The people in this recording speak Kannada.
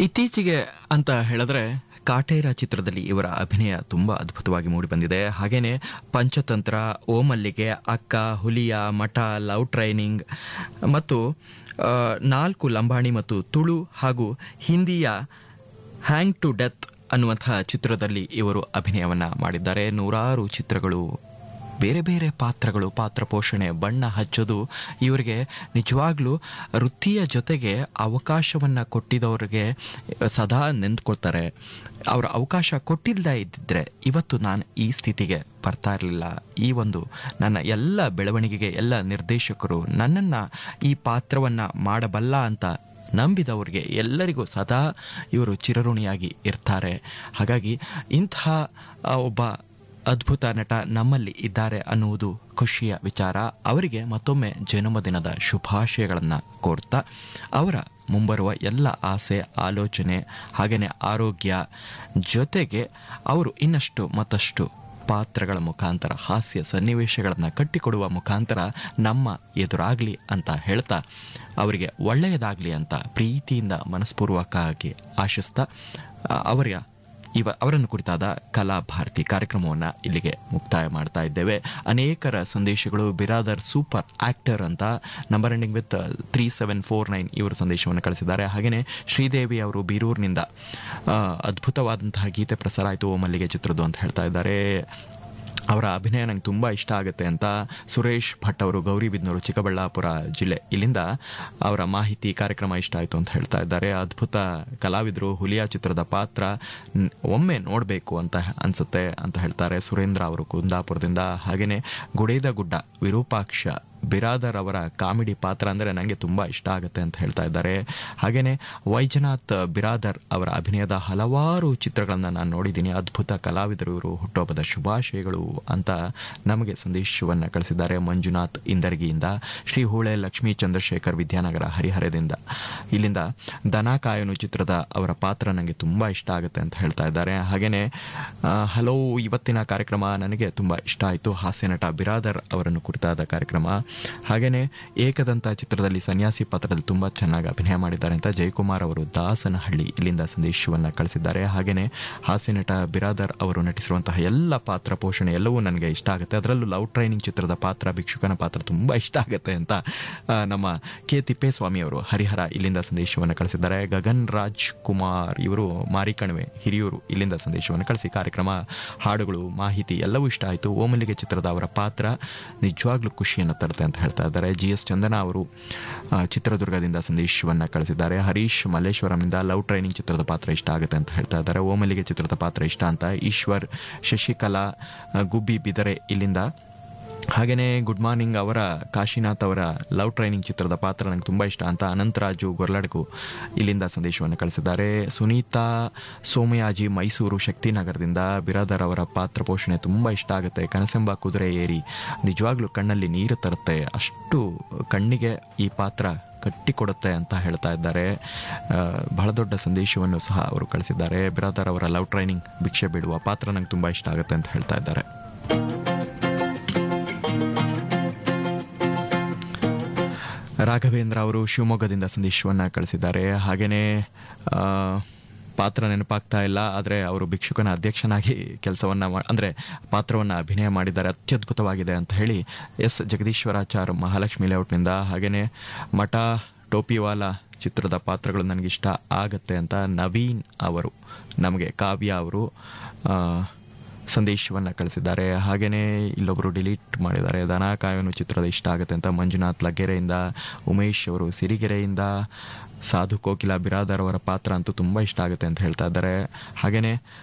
ಇತ್ತೀಚೆಗೆ ಅಂತ ಹೇಳಿದ್ರೆ ಕಾಟೇರ ಚಿತ್ರದಲ್ಲಿ ಇವರ ಅಭಿನಯ ತುಂಬಾ ಅದ್ಭುತವಾಗಿ ಮೂಡಿಬಂದಿದೆ ಹಾಗೇನೆ ಪಂಚತಂತ್ರ ಓಮಲ್ಲಿಗೆ ಅಕ್ಕ ಹುಲಿಯ ಮಠ ಲವ್ ಟ್ರೈನಿಂಗ್ ಮತ್ತು ಆ, ನಾಲ್ಕು ಲಂಬಾಣಿ ಮತ್ತು ತುಳು ಹಾಗೂ ಹಿಂದಿಯ ಹ್ಯಾಂಗ್ ಟು ಡೆತ್ ಅನ್ನುವಂತಹ ಚಿತ್ರದಲ್ಲಿ ಇವರು ಅಭಿನಯವನ್ನ ಮಾಡಿದ್ದಾರೆ ನೂರಾರು ಚಿತ್ರಗಳು ಬೇರೆ ಬೇರೆ ಪಾತ್ರಗಳು ಪಾತ್ರ ಪೋಷಣೆ ಬಣ್ಣ ಹಚ್ಚೋದು ಇವರಿಗೆ ನಿಜವಾಗ್ಲೂ ವೃತ್ತಿಯ ಜೊತೆಗೆ ಅವಕಾಶವನ್ನ ಕೊಟ್ಟಿದವರಿಗೆ ಸದಾ ನೆಂದ್ಕೊಳ್ತಾರೆ ಅವರ ಅವಕಾಶ ಕೊಟ್ಟಿಲ್ಲದೆ ಇದ್ದಿದ್ರೆ ಇವತ್ತು ನಾನು ಈ ಸ್ಥಿತಿಗೆ ಬರ್ತಾ ಇರಲಿಲ್ಲ ಈ ಒಂದು ನನ್ನ ಎಲ್ಲ ಬೆಳವಣಿಗೆಗೆ ಎಲ್ಲ ನಿರ್ದೇಶಕರು ನನ್ನನ್ನ ಈ ಪಾತ್ರವನ್ನ ಮಾಡಬಲ್ಲ ಅಂತ ನಂಬಿದವರಿಗೆ ಎಲ್ಲರಿಗೂ ಸದಾ ಇವರು ಚಿರಋಣಿಯಾಗಿ ಇರ್ತಾರೆ ಹಾಗಾಗಿ ಇಂತಹ ಆ, ಒಬ್ಬ ಅದ್ಭುತ ನಟ ನಮ್ಮಲ್ಲಿ ಇದ್ದಾರೆ ಅನ್ನುವುದು ಖುಷಿಯ ವಿಚಾರ ಅವರಿಗೆ ಮತ್ತೊಮ್ಮೆ ಜನ್ಮದಿನದ ಶುಭಾಶಯಗಳನ್ನು ಕೋರ್ತಾ ಅವರ ಮುಂಬರುವ ಎಲ್ಲ ಆಸೆ ಆಲೋಚನೆ ಹಾಗೆಯೇ ಆರೋಗ್ಯ ಜೊತೆಗೆ ಅವರು ಇನ್ನಷ್ಟು ಮತ್ತಷ್ಟು ಪಾತ್ರಗಳ ಮುಖಾಂತರ ಹಾಸ್ಯ ಸನ್ನಿವೇಶಗಳನ್ನು ಕಟ್ಟಿಕೊಡುವ ಮುಖಾಂತರ ನಮ್ಮ ಎದುರಾಗ್ಲಿ ಅಂತ ಹೇಳ್ತಾ ಅವರಿಗೆ ಒಳ್ಳೆಯದಾಗಲಿ ಅಂತ ಪ್ರೀತಿಯಿಂದ ಮನಸ್ಪೂರ್ವಕವಾಗಿ ಆಶಿಸ್ತಾ ಆ, ಅವರ ಇವ ಅವರನ್ನು ಕುರಿತಾದ ಕಲಾ ಭಾರತಿ ಕಾರ್ಯಕ್ರಮವನ್ನು ಇಲ್ಲಿಗೆ ಮುಕ್ತಾಯ ಮಾಡ್ತಾ ಇದ್ದೇವೆ ಅನೇಕರ ಸಂದೇಶಗಳು ಬಿರಾದರ್ ಸೂಪರ್ ಆಕ್ಟರ್ ಅಂತ number ending with three seven four nine ಇವರು ಸಂದೇಶವನ್ನು ಕಳಿಸಿದ್ದಾರೆ ಹಾಗೆಯೇ ಶ್ರೀದೇವಿ ಅವರು ಬೀರೂರಿನಿಂದ ಆ, ಅದ್ಭುತವಾದಂತಹ ಗೀತೆ ಪ್ರಸಾರ ಆಯಿತು ಓ ಮಲ್ಲಿಗೆ ಚಿತ್ರದ್ದು ಅಂತ ಹೇಳ್ತಾ ಇದ್ದಾರೆ ಅವರ ಅಭಿನಯ ನಂಗೆ ತುಂಬ ಇಷ್ಟ ಆಗುತ್ತೆ ಅಂತ ಸುರೇಶ್ ಭಟ್ ಅವರು ಗೌರಿಬಿದ್ನೂರು ಚಿಕ್ಕಬಳ್ಳಾಪುರ ಜಿಲ್ಲೆ ಇಲ್ಲಿಂದ ಅವರ ಮಾಹಿತಿ ಕಾರ್ಯಕ್ರಮ ಇಷ್ಟ ಆಯಿತು ಅಂತ ಹೇಳ್ತಾ ಇದ್ದಾರೆ ಅದ್ಭುತ ಕಲಾವಿದರು ಹುಲಿಯಾ ಚಿತ್ರದ ಪಾತ್ರ ನ್- ಒಮ್ಮೆ ನೋಡಬೇಕು ಅಂತ ಅನ್ಸುತ್ತೆ ಅಂತ ಹೇಳ್ತಾರೆ ಸುರೇಂದ್ರ ಅವರು ಕುಂದಾಪುರದಿಂದ ಹಾಗೆಯೇ ಗುಡೇದ ಗುಡ್ಡ ವಿರೂಪಾಕ್ಷ ಬಿರಾದರ್ ಅವರ ಕಾಮಿಡಿ ಪಾತ್ರ ಅಂದರೆ ನನಗೆ ತುಂಬ ಇಷ್ಟ ಆಗುತ್ತೆ ಅಂತ ಹೇಳ್ತಾ ಇದ್ದಾರೆ ಹಾಗೆಯೇ ವೈಜನಾಥ್ ಬಿರಾದರ್ ಅವರ ಅಭಿನಯದ ಹಲವಾರು ಚಿತ್ರಗಳನ್ನು ನಾನು ನೋಡಿದ್ದೀನಿ ಅದ್ಭುತ ಕಲಾವಿದರು ಇವರು ಹುಟ್ಟುಹಬ್ಬದ ಶುಭಾಶಯಗಳು ಅಂತ ನಮಗೆ ಸಂದೇಶವನ್ನು ಕಳಿಸಿದ್ದಾರೆ ಮಂಜುನಾಥ್ ಇಂದರ್ಗಿಯಿಂದ ಶ್ರೀ ಹೂಳೆ ಲಕ್ಷ್ಮೀ ಚಂದ್ರಶೇಖರ್ ವಿದ್ಯಾನಗರ ಹರಿಹರದಿಂದ ಇಲ್ಲಿಂದ ದನ ಕಾಯನು ಚಿತ್ರದ ಅವರ ಪಾತ್ರ ನನಗೆ ತುಂಬ ಇಷ್ಟ ಆಗುತ್ತೆ ಅಂತ ಹೇಳ್ತಾ ಇದ್ದಾರೆ ಹಾಗೆಯೇ ಹಲೋ ಇವತ್ತಿನ ಕಾರ್ಯಕ್ರಮ ನನಗೆ ತುಂಬ ಇಷ್ಟ ಆಯಿತು ಹಾಸ್ಯ ನಟ ಬಿರಾದರ್ ಅವರನ್ನು ಕುರಿತಾದ ಕಾರ್ಯಕ್ರಮ ಹಾಗೆಯೇ ಏಕದಂತ ಚಿತ್ರದಲ್ಲಿ ಸನ್ಯಾಸಿ ಪಾತ್ರದಲ್ಲಿ ತುಂಬ ಚೆನ್ನಾಗಿ ಅಭಿನಯ ಮಾಡಿದ್ದಾರೆ ಅಂತ ಜಯಕುಮಾರ್ ಅವರು ದಾಸನಹಳ್ಳಿ ಇಲ್ಲಿಂದ ಸಂದೇಶವನ್ನು ಕಳಿಸಿದ್ದಾರೆ ಹಾಗೆಯೇ ಹಾಸ್ಯ ನಟ ಬಿರಾದರ್ ಅವರು ನಟಿಸಿರುವಂತಹ ಎಲ್ಲ ಪಾತ್ರ ಪೋಷಣೆ ಎಲ್ಲವೂ ನನಗೆ ಇಷ್ಟ ಆಗುತ್ತೆ ಅದರಲ್ಲೂ ಲವ್ ಟ್ರೈನಿಂಗ್ ಚಿತ್ರದ ಪಾತ್ರ ಭಿಕ್ಷುಕನ ಪಾತ್ರ ತುಂಬ ಇಷ್ಟ ಆಗುತ್ತೆ ಅಂತ ಆ, ನಮ್ಮ ಕೆ ತಿಪ್ಪೇಸ್ವಾಮಿ ಅವರು ಹರಿಹರ ಇಲ್ಲಿಂದ ಸಂದೇಶವನ್ನು ಕಳಿಸಿದ್ದಾರೆ ಗಗನ್ ರಾಜ್ ಕುಮಾರ್ ಇವರು ಮಾರಿಕಣಿವೆ ಹಿರಿಯೂರು ಇಲ್ಲಿಂದ ಸಂದೇಶವನ್ನು ಕಳಿಸಿ ಕಾರ್ಯಕ್ರಮ ಹಾಡುಗಳು ಮಾಹಿತಿ ಎಲ್ಲವೂ ಇಷ್ಟ ಆಯಿತು ಓಮಲಿಗೆ ಚಿತ್ರದ ಅವರ ಪಾತ್ರ ನಿಜವಾಗ್ಲೂ ಖುಷಿಯನ್ನು ತರುತ್ತೆ ಅಂತ ಹೇಳ್ತಾ ಇದ್ದಾರೆ ಜಿ ಎಸ್ ಚಂದನ ಅವರು ಆ, ಚಿತ್ರದುರ್ಗದಿಂದ ಸಂದೇಶವನ್ನು ಕಳಿಸಿದ್ದಾರೆ ಹರೀಶ್ ಮಲ್ಲೇಶ್ವರಂನಿಂದ ಲವ್ ಟ್ರೈನಿಂಗ್ ಚಿತ್ರದ ಪಾತ್ರ ಇಷ್ಟ ಆಗುತ್ತೆ ಅಂತ ಹೇಳ್ತಾ ಇದ್ದಾರೆ ಓಮಲಿಗೆ ಚಿತ್ರದ ಪಾತ್ರ ಇಷ್ಟ ಅಂತ ಈಶ್ವರ್ ಶಶಿಕಲಾ ಆ, ಗುಬ್ಬಿ ಬಿದರೆ ಇಲ್ಲಿಂದ ಹಾಗೆಯೇ ಗುಡ್ ಮಾರ್ನಿಂಗ್ ಅವರ ಕಾಶಿನಾಥ್ ಅವರ ಲವ್ ಟ್ರೈನಿಂಗ್ ಚಿತ್ರದ ಪಾತ್ರ ನನಗೆ ತುಂಬ ಇಷ್ಟ ಅಂತ ಅನಂತರಾಜು ಗೊರ್ಲಡ್ಕು ಇಲ್ಲಿಂದ ಸಂದೇಶವನ್ನು ಕಳಿಸಿದ್ದಾರೆ ಸುನೀತಾ ಸೋಮಯಾಜಿ ಮೈಸೂರು ಶಕ್ತಿನಗರದಿಂದ ಬಿರಾದರ್ ಅವರ ಪಾತ್ರ ಪೋಷಣೆ ತುಂಬ ಇಷ್ಟ ಆಗುತ್ತೆ ಕನಸೆಂಬ ಕುದುರೆ ಏರಿ ನಿಜವಾಗ್ಲೂ ಕಣ್ಣಲ್ಲಿ ನೀರು ತರುತ್ತೆ ಅಷ್ಟು ಕಣ್ಣಿಗೆ ಈ ಪಾತ್ರ ಕಟ್ಟಿಕೊಡುತ್ತೆ ಅಂತ ಹೇಳ್ತಾ ಇದ್ದಾರೆ ಆ, ಬಹಳ ದೊಡ್ಡ ಸಂದೇಶವನ್ನು ಸಹ ಅವರು ಕಳಿಸಿದ್ದಾರೆ ಬಿರಾದರ್ ಅವರ ಲವ್ ಟ್ರೈನಿಂಗ್ ಭಿಕ್ಷೆ ಬಿಡುವ ಪಾತ್ರ ನಂಗೆ ತುಂಬ ಇಷ್ಟ ಆಗುತ್ತೆ ಅಂತ ಹೇಳ್ತಾ ಇದ್ದಾರೆ ರಾಘವೇಂದ್ರ ಅವರು ಶಿವಮೊಗ್ಗದಿಂದ ಸಂದೇಶವನ್ನು ಕಳಿಸಿದ್ದಾರೆ ಹಾಗೆಯೇ ಆ, ಪಾತ್ರ ನೆನಪಾಗ್ತಾ ಇಲ್ಲ ಆದರೆ ಅವರು ಭಿಕ್ಷುಕನ ಅಧ್ಯಕ್ಷನಾಗಿ ಕೆಲಸವನ್ನ ಮಾ- ಅಂದ್ರೆ ಪಾತ್ರವನ್ನು ಅಭಿನಯ ಮಾಡಿದ್ದಾರೆ ಅತ್ಯದ್ಭುತವಾಗಿದೆ ಅಂತ ಹೇಳಿ ಎಸ್ ಜಗದೀಶ್ವರಾಚಾರ್ ಮಹಾಲಕ್ಷ್ಮಿ ಲೇಔಟ್ನಿಂದ ಹಾಗೆಯೇ ಮಠ ಟೋಪಿವಾಲ ಚಿತ್ರದ ಪಾತ್ರಗಳು ನನಗಿಷ್ಟ ಆಗತ್ತೆ ಅಂತ ನವೀನ್ ಅವರು ನಮಗೆ ಕಾವ್ಯ ಅವರು ಆ, ಸಂದೇಶವನ್ನು ಕಳಿಸಿದ್ದಾರೆ ಹಾಗೆಯೇ ಇಲ್ಲೊಬ್ಬರು ಡಿಲೀಟ್ ಮಾಡಿದ್ದಾರೆ ದನ ಕಾಯೋನು ಚಿತ್ರದ ಇಷ್ಟ ಆಗುತ್ತೆ ಅಂತ ಮಂಜುನಾಥ್ ಲಗ್ಗೆರೆಯಿಂದ ಉಮೇಶ್ ಅವರು ಸಿರಿಗೆರೆಯಿಂದ ಸಾಧು ಕೋಕಿಲ ಬಿರಾದರ್ ಅವರ ಪಾತ್ರ ಅಂತೂ ತುಂಬ ಇಷ್ಟ ಆಗುತ್ತೆ ಅಂತ ಹೇಳ್ತಾ ಇದ್ದಾರೆ ಹಾಗೆಯೇ